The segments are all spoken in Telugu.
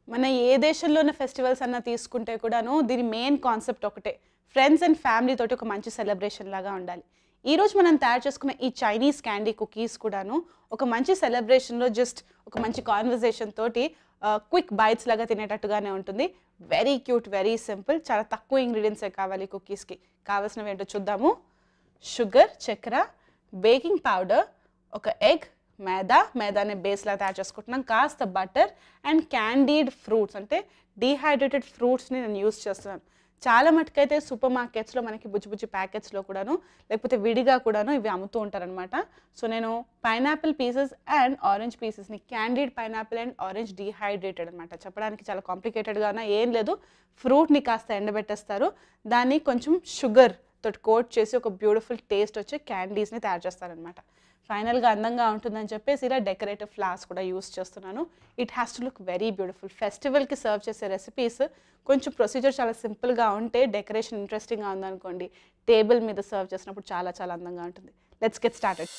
మన ఏ దేశంలోని ఫెస్టివల్స్ అన్న తీసుకుంటే కూడాను దీని మెయిన్ కాన్సెప్ట్ ఒకటే ఫ్రెండ్స్ అండ్ ఫ్యామిలీ తోటి ఒక మంచి సెలబ్రేషన్ లాగా ఉండాలి ఈ రోజు మనం తయారు చేసుకున్న ఈ చైనీస్ క్యాండీ కుకీస్ కూడాను ఒక మంచి సెలబ్రేషన్లో జస్ట్ ఒక మంచి కాన్వర్జేషన్ తోటి క్విక్ బైట్స్ లాగా తినేటట్టుగానే ఉంటుంది వెరీ క్యూట్ వెరీ సింపుల్ చాలా తక్కువ ఇంగ్రీడియంట్సే కావాలి కుకీస్కి కావాల్సినవి ఏంటో చూద్దాము షుగర్ చక్కెర బేకింగ్ పౌడర్ ఒక ఎగ్ మైదా మైదాని బేస్లా తయారు చేసుకుంటున్నాం కాస్త బటర్ అండ్ క్యాండీడ్ ఫ్రూట్స్ అంటే డీహైడ్రేటెడ్ ఫ్రూట్స్ని నేను యూస్ చేస్తున్నాను చాలా మటుకైతే సూపర్ మార్కెట్స్లో మనకి బుజ్జి బుజ్జి ప్యాకెట్స్లో కూడాను లేకపోతే విడిగా కూడాను ఇవి అమ్ముతూ ఉంటారనమాట సో నేను పైనాపిల్ పీసెస్ అండ్ ఆరెంజ్ పీసెస్ని candied pineapple and orange dehydrated అనమాట చెప్పడానికి చాలా కాంప్లికేటెడ్గా ఉన్నా ఏం లేదు ఫ్రూట్ని కాస్త ఎండబెట్టేస్తారు దాన్ని కొంచెం షుగర్ తోటి కోట్ చేసి ఒక బ్యూటిఫుల్ టేస్ట్ వచ్చే క్యాండీస్ని తయారు చేస్తారనమాట ఫైనల్గా అందంగా ఉంటుందని చెప్పేసి ఇలా డెకరేటివ్ ఫ్లవర్స్ కూడా యూస్ చేస్తున్నాను it has to look very beautiful ఫెస్టివల్కి సర్వ్ చేసే రెసిపీస్ కొంచెం ప్రొసీజర్ చాలా సింపుల్గా ఉంటే డెకరేషన్ ఇంట్రెస్టింగ్గా ఉందనుకోండి టేబుల్ మీద సర్వ్ చేసినప్పుడు చాలా చాలా అందంగా ఉంటుంది let's get started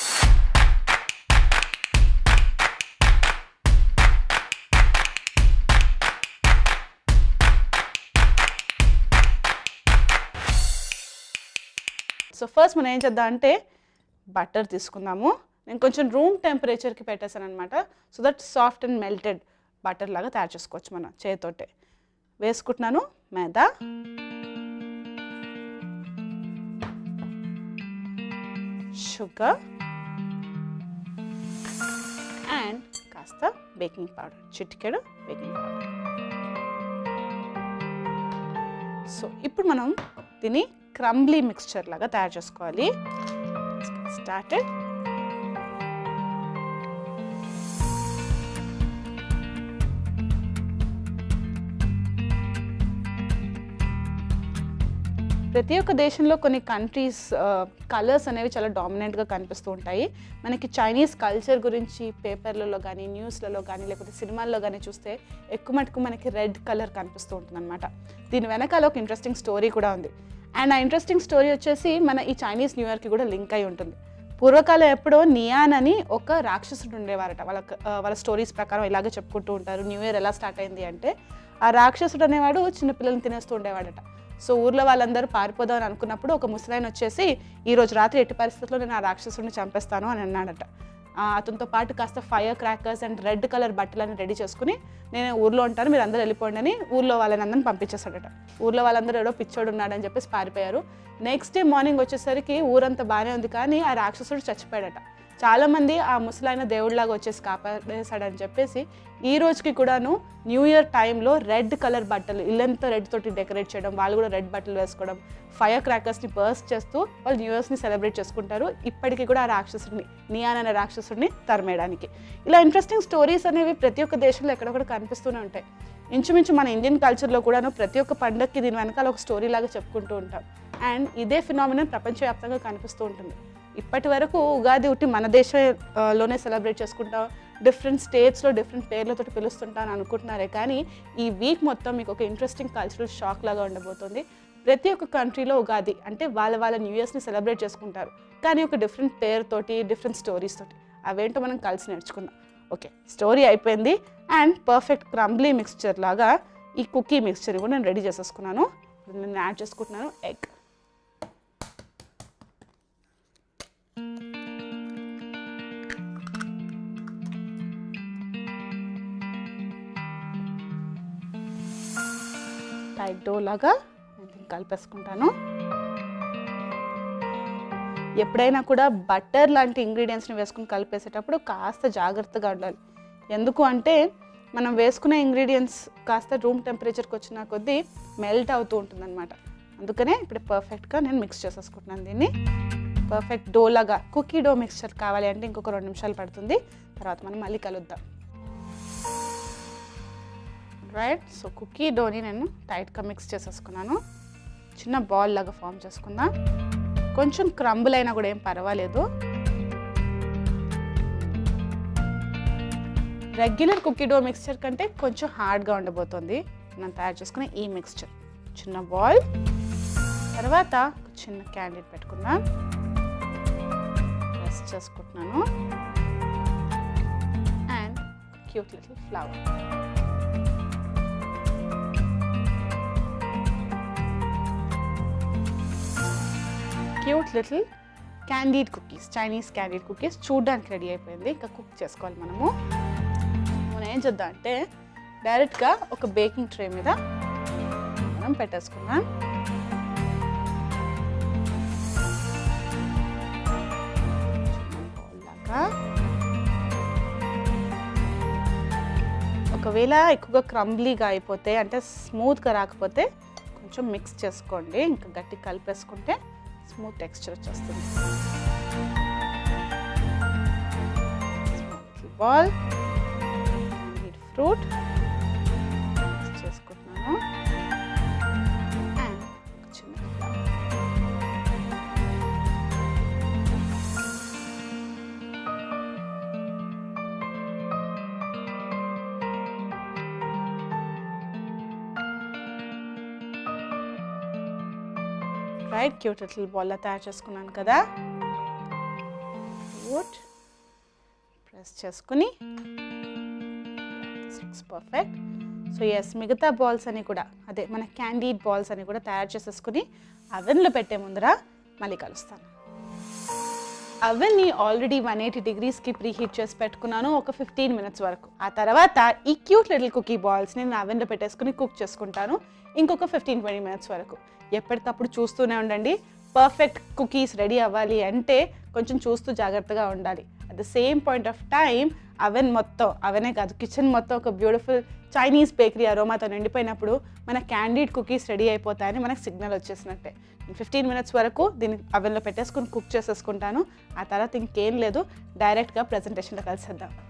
so first మనం ఏం చేద్దాం అంటే బటర్ తీసుకుందాము నేను కొంచెం రూమ్ టెంపరేచర్కి పెట్టేశాను అనమాట so that soft and melted butter లాగా తయారు చేసుకోవచ్చు మనం చేతితోటే వేసుకుంటున్నాను మైదా షుగర్ అండ్ కాస్త బేకింగ్ పౌడర్ చిటికెడు బేకింగ్ పౌడర్ సో ఇప్పుడు మనం దీన్ని క్రంబ్లీ మిక్స్చర్ లాగా తయారు చేసుకోవాలి స్టార్టెడ్ ప్రతి ఒక్క దేశంలో కొన్ని కంట్రీస్ కలర్స్ అనేవి చాలా డామినెంట్గా కనిపిస్తూ ఉంటాయి మనకి చైనీస్ కల్చర్ గురించి పేపర్లలో కానీ న్యూస్లలో కానీ లేకపోతే సినిమాల్లో కానీ చూస్తే ఎక్కువ మటుకు మనకి రెడ్ కలర్ కనిపిస్తూ ఉంటుంది అనమాట దీని వెనకాల ఒక ఇంట్రెస్టింగ్ స్టోరీ కూడా ఉంది అండ్ ఆ ఇంట్రెస్టింగ్ స్టోరీ వచ్చేసి మన ఈ చైనీస్ న్యూ ఇయర్కి కూడా లింక్ అయి ఉంటుంది పూర్వకాలం ఎప్పుడో నియాన్ అని ఒక రాక్షసుడు ఉండేవారట వాళ్ళ వాళ్ళ స్టోరీస్ ప్రకారం ఇలాగే చెప్పుకుంటూ ఉంటారు న్యూ ఇయర్ ఎలా స్టార్ట్ అయింది అంటే ఆ రాక్షసుడు అనేవాడు చిన్నపిల్లల్ని తినేస్తూ ఉండేవాడట సో ఊర్లో వాళ్ళందరూ పారిపోదాం అని అనుకున్నప్పుడు ఒక ముసలాయన వచ్చేసి ఈ రోజు రాత్రి ఎట్టి పరిస్థితుల్లో నేను ఆ రాక్షసుడిని చంపేస్తాను అని అన్నాడట అతనితో పాటు కాస్త fire crackers and red colour బట్టలని రెడీ చేసుకుని నేను ఊర్లో ఉంటాను మీరు అందరూ వెళ్ళిపోండి అని ఊర్లో వాళ్ళని అందరిని పంపించేశాడట ఊర్లో వాళ్ళందరూ ఏడో పిచ్చోడు ఉన్నాడని చెప్పేసి పారిపోయారు నెక్స్ట్ డే మార్నింగ్ వచ్చేసరికి ఊరంతా బాగానే ఉంది కానీ ఆ రాక్షసుడు చచ్చిపోయాడట చాలామంది ఆ ముసలాయన దేవుడిలాగా వచ్చేసి కాపాడేశాడని చెప్పేసి ఈ రోజుకి కూడాను న్యూ ఇయర్ టైంలో రెడ్ కలర్ బట్టలు ఇల్లంతా రెడ్ తోటి డెకరేట్ చేయడం వాళ్ళు కూడా రెడ్ బట్టలు వేసుకోవడం ఫైర్ క్రాకర్స్ని బర్స్ట్ చేస్తూ వాళ్ళు న్యూ ఇయర్స్ని సెలబ్రేట్ చేసుకుంటారు ఇప్పటికీ కూడా ఆ రాక్షసుడిని నియాన్ అనే రాక్షసుడిని తరిమేయడానికి ఇలా ఇంట్రెస్టింగ్ స్టోరీస్ అనేవి ప్రతి ఒక్క దేశంలో ఎక్కడొక్కడ కనిపిస్తూనే ఉంటాయి ఇంచుమించు మన ఇండియన్ కల్చర్లో కూడాను ప్రతి ఒక్క పండగకి దీని వెనకాల ఒక స్టోరీ లాగా చెప్పుకుంటూ ఉంటాం అండ్ ఇదే ఫినామినన్ ప్రపంచవ్యాప్తంగా కనిపిస్తూ ఉంటుంది ఇప్పటి వరకు ఉగాది ఉట్టి మన దేశంలోనే సెలబ్రేట్ చేసుకుంటాం డిఫరెంట్ స్టేట్స్లో డిఫరెంట్ పేర్లతో పిలుస్తుంటా అని అనుకుంటున్నారే కానీ ఈ వీక్ మొత్తం మీకు ఒక ఇంట్రెస్టింగ్ కల్చరల్ షాక్ లాగా ఉండబోతుంది ప్రతి ఒక్క కంట్రీలో ఉగాది అంటే వాళ్ళ వాళ్ళ న్యూ ఇయర్స్ని సెలబ్రేట్ చేసుకుంటారు కానీ ఒక డిఫరెంట్ పేరుతోటి డిఫరెంట్ స్టోరీస్ తోటి అవేంటో మనం కలిసి నేర్చుకుందాం ఓకే స్టోరీ అయిపోయింది అండ్ పర్ఫెక్ట్ క్రంబ్లీ మిక్స్చర్ లాగా ఈ కుకీ మిక్స్చర్ కూడా నేను రెడీ చేసేసుకున్నాను ఇప్పుడు నేను యాడ్ చేసుకుంటున్నాను ఎగ్ టైట్ డో లాగా నేను కలిపేసుకుంటాను ఎప్పుడైనా కూడా బటర్ లాంటి ఇంగ్రీడియంట్స్ని వేసుకుని కలిపేసేటప్పుడు కాస్త జాగ్రత్తగా ఉండాలి ఎందుకు అంటే మనం వేసుకునే ఇంగ్రీడియంట్స్ కాస్త రూమ్ టెంపరేచర్కి వచ్చిన కొద్దీ మెల్ట్ అవుతూ ఉంటుందన్నమాట అందుకనే ఇప్పుడు పర్ఫెక్ట్గా నేను మిక్స్ చేసేసుకుంటున్నాను దీన్ని పర్ఫెక్ట్ డో లాగా కుకీ డో మిక్స్చర్ కావాలి అంటే ఇంకొక రెండు నిమిషాలు పడుతుంది తర్వాత మనం మళ్ళీ కలుద్దాం రైట్ సో కుకీ డోని నేను టైట్గా మిక్స్ చేసేసుకున్నాను చిన్న బాల్ లాగా ఫామ్ చేసుకుందాం కొంచెం క్రంబుల్ అయినా కూడా ఏం పర్వాలేదు రెగ్యులర్ కుకీ డో మిక్స్చర్ కంటే కొంచెం హార్డ్గా ఉండబోతుంది నేను తయారు చేసుకునే ఈ మిక్స్చర్ చిన్న బాల్ తర్వాత చిన్న క్యాండిడ్ పెట్టుకుందాం ప్రెస్ చేసుకుంటున్నాను and cute little flower cute little candied cookies Chinese candied cookies చూడడానికి రెడీ అయిపోయింది ఇంకా కుక్ చేసుకోవాలి మనము మనం ఏం చేద్దాం అంటే డైరెక్ట్గా ఒక బేకింగ్ ట్రే మీద మనం పెట్టేసుకుందాం లాగా ఒకవేళ ఎక్కువగా క్రంబ్లీగా అయిపోతే అంటే స్మూత్గా రాకపోతే కొంచెం మిక్స్ చేసుకోండి ఇంకా గట్టి కలిపేసుకుంటే స్మూత్ టెక్స్చర్ వచ్చేస్తుంది బాల్ ఫ్రూట్ చేసుకుంటున్నాను అండ్ ఒక చిన్న flower. రైట్ క్యూట్ లిటిల్ బాల్లా తయారు చేసుకున్నాను కదా ఫ్రూట్ ప్రెస్ చేసుకుని పర్ఫెక్ట్ సో ఎస్ మిగతా బాల్స్ అని కూడా అదే మన క్యాండీడ్ బాల్స్ అని కూడా తయారు చేసేసుకుని అవెన్లో పెట్టే ముందర మళ్ళీ కలుస్తాను అవెన్ని ఆల్రెడీ వన్ ఎయిటీ డిగ్రీస్కి ప్రీ హీట్ చేసి పెట్టుకున్నాను ఒక ఫిఫ్టీన్ మినిట్స్ వరకు ఆ తర్వాత ఈ క్యూట్ లిటిల్ కుకీ బాల్స్ని నేను అవెన్లో పెట్టేసుకుని కుక్ చేసుకుంటాను ఇంకొక ఫిఫ్టీన్ ట్వంటీ మినిట్స్ వరకు ఎప్పటికప్పుడు చూస్తూనే ఉండండి పర్ఫెక్ట్ కుకీస్ రెడీ అవ్వాలి అంటే కొంచెం చూస్తూ జాగ్రత్తగా ఉండాలి at the same point of time oven మొత్తం అవెనే కాదు కిచెన్ మొత్తం ఒక బ్యూటిఫుల్ చైనీస్ బేకరీ అరోమాతో నిండిపోయినప్పుడు మన క్యాండీడ్ కుకీస్ రెడీ అయిపోతాయని మనకు సిగ్నల్ వచ్చేసినట్టే ఫిఫ్టీన్ మినిట్స్ వరకు దీన్ని అవెన్లో పెట్టేసుకుని కుక్ చేసేసుకుంటాను ఆ తర్వాత ఇంకేం లేదు డైరెక్ట్గా ప్రజెంటేషన్లో కలిసేద్దాం